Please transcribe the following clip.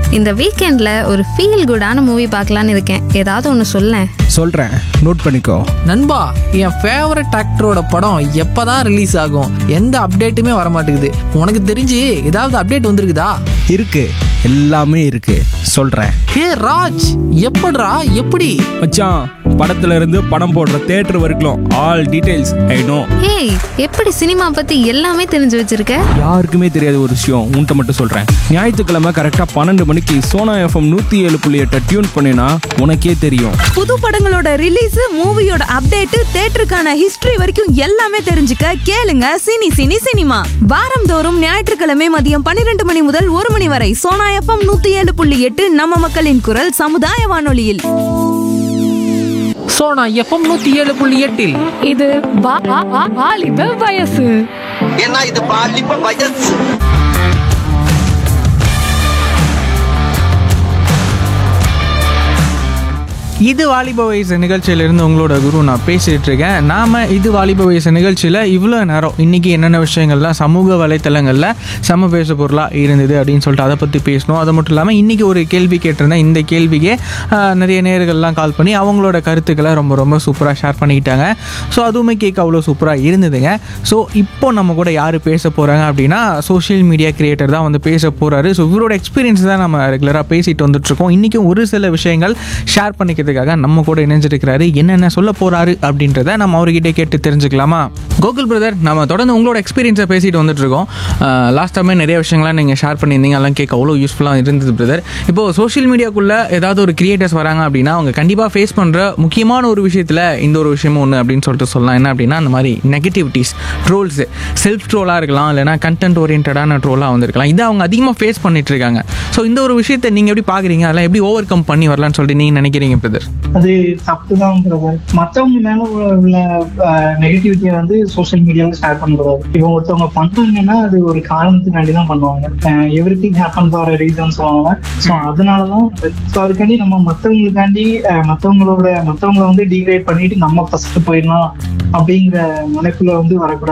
இந்த வீக்கெண்ட்ல ஒரு ஃபீல் குடான மூவி பார்க்கலான்னு இருக்கேன் ஏதாவது ஒன்று சொல்லேன் சொல்கிறேன் நோட் பண்ணிக்கோ நண்பா என் ஃபேவரட் ஆக்டரோட படம் எப்பதான் ரிலீஸ் ஆகும் எந்த அப்டேட்டுமே வர மாட்டேங்குது உனக்கு தெரிஞ்சு ஏதாவது அப்டேட் வந்திருக்குதா இருக்கு எல்லாமே இருக்கு சொல்கிறேன் ஹே ராஜ் எப்படிடா எப்படி மச்சான் படத்துல இருந்து படம் போடுற தேட்டர் வரைக்கும் ஆல் டீடைல்ஸ் ஐ நோ ஏய் எப்படி சினிமா பத்தி எல்லாமே தெரிஞ்சு வச்சிருக்க யாருக்குமே தெரியாத ஒரு விஷயம் உன்கிட்ட மட்டும் சொல்கிறேன் ஞாயிற்றுக்கிழமை கரெக்டாக பன்னெண்டு மணிக்கு சோனா எஃப்எம் நூற்றி ஏழு புள்ளி எட்டை டியூன் பண்ணினா உனக்கே தெரியும் புது படங்களோட ரிலீஸ் மூவியோட அப்டேட் தேட்டருக்கான ஹிஸ்டரி வரைக்கும் எல்லாமே தெரிஞ்சுக்க கேளுங்க சினி சினி சினிமா வாரந்தோறும் ஞாயிற்றுக்கிழமை மதியம் பன்னிரண்டு மணி முதல் ஒரு மணி வரை சோனா எஃப்எம் நூத்தி ஏழு புள்ளி எட்டு நம்ம மக்களின் குரல் சமுதாய வானொலியில் சோனா எஃப்எம் நூத்தி ஏழு புள்ளி எட்டில் இது வா- வா- வா- வாலிப வயசு ஏன்னா இது பாலிப்ப வயசு இது வாலிப வயசு நிகழ்ச்சியிலிருந்து உங்களோட குரு நான் பேசிட்டு இருக்கேன் நாம இது வாலிப வயசு நிகழ்ச்சியில் இவ்வளோ நேரம் இன்னைக்கு என்னென்ன விஷயங்கள்லாம் சமூக வலைத்தளங்களில் சம பேசு பொருளாக இருந்தது அப்படின்னு சொல்லிட்டு அதை பற்றி பேசணும் அது மட்டும் இல்லாமல் இன்னைக்கு ஒரு கேள்வி கேட்டிருந்தேன் இந்த கேள்விக்கே ஆஹ், நிறைய நேர்கள்லாம் கால் பண்ணி அவங்களோட கருத்துக்களை ரொம்ப ரொம்ப சூப்பராக ஷேர் பண்ணிக்கிட்டாங்க ஸோ அதுவுமே கேட்க அவ்வளோ சூப்பராக இருந்ததுங்க ஸோ இப்போ நம்ம கூட யார் பேச போகிறாங்க அப்படின்னா சோஷியல் மீடியா கிரியேட்டர் தான் வந்து பேச போகிறாரு ஸோ இவரோட எக்ஸ்பீரியன்ஸ் தான் நம்ம ரெகுலராக பேசிட்டு வந்துட்டுருக்கோம் இன்றைக்கும் ஒரு சில விஷயங்கள் ஷேர் பண்ணிக்கிறதுக்காக நம்ம கூட இணைஞ்சிருக்கிறாரு என்னென்ன சொல்ல போகிறாரு அப்படின்றத நம்ம அவர்கிட்ட கேட்டு தெரிஞ்சுக்கலாமா கோகுல் பிரதர் நம்ம தொடர்ந்து உங்களோட எக்ஸ்பீரியன்ஸை பேசிட்டு வந்துட்டு இருக்கோம் லாஸ்ட் டைமே நிறைய விஷயங்கள்லாம் நீங்கள் ஷேர் பண்ணியிருந்தீங்க அதெல்லாம் கேட்க அவ்வளோ யூஸ்ஃபுல்லாக இருந்தது பிரதர் இப்போ சோஷியல் மீடியாக்குள்ளே ஏதாவது ஒரு கிரியேட்டர்ஸ் வராங்க அப்படின்னா அவங்க கண்டிப்பாக ஃபேஸ் பண்ணுற முக்கியமான ஒரு விஷயத்தில் இந்த ஒரு விஷயமும் ஒன்று அப்படின்னு சொல்லிட்டு சொல்லலாம் என்ன அப்படின்னா அந்த மாதிரி நெகட்டிவிட்டிஸ் ட்ரோல்ஸ் செல்ஃப் ட்ரோலாக இருக்கலாம் இல்லைனா கண்டென்ட் ஓரியன்டான ட்ரோலாக வந்திருக்கலாம் இதை அவங்க அதிகமாக ஃபேஸ் பண்ணிட்டு இருக்காங்க ஸோ இந்த ஒரு விஷயத்தை நீங்கள் எப்படி பார்க்குறீங்க அதெல்லாம் எப்படி ஓவர் கம் பண்ணி வரலாம்னு சொல்லிட்டு நீங்கள் நினைக்கிறீங்க பிரதர் அது தப்பு தான் மத்தவங்க மேல உள்ள நெகட்டிவிட்டியை வந்து சோஷியல் மீடியால ஷேர் பண்ணக்கூடாது இவங்க ஒருத்தவங்க பண்றாங்கன்னா அது ஒரு காரணத்துக்காண்டி தான் பண்ணுவாங்க everything happen for reason சொல்லுவாங்க ஸோ அதனாலதான் ஸோ அதுக்காண்டி நம்ம மத்தவங்களுக்காண்டி அஹ், மத்தவங்களோட மத்தவங்களை வந்து டிகிரேட் பண்ணிட்டு நம்ம ஃபர்ஸ்ட் போயிடலாம் அப்படிங்கிற நினைப்புல வந்து வரக்கூடாது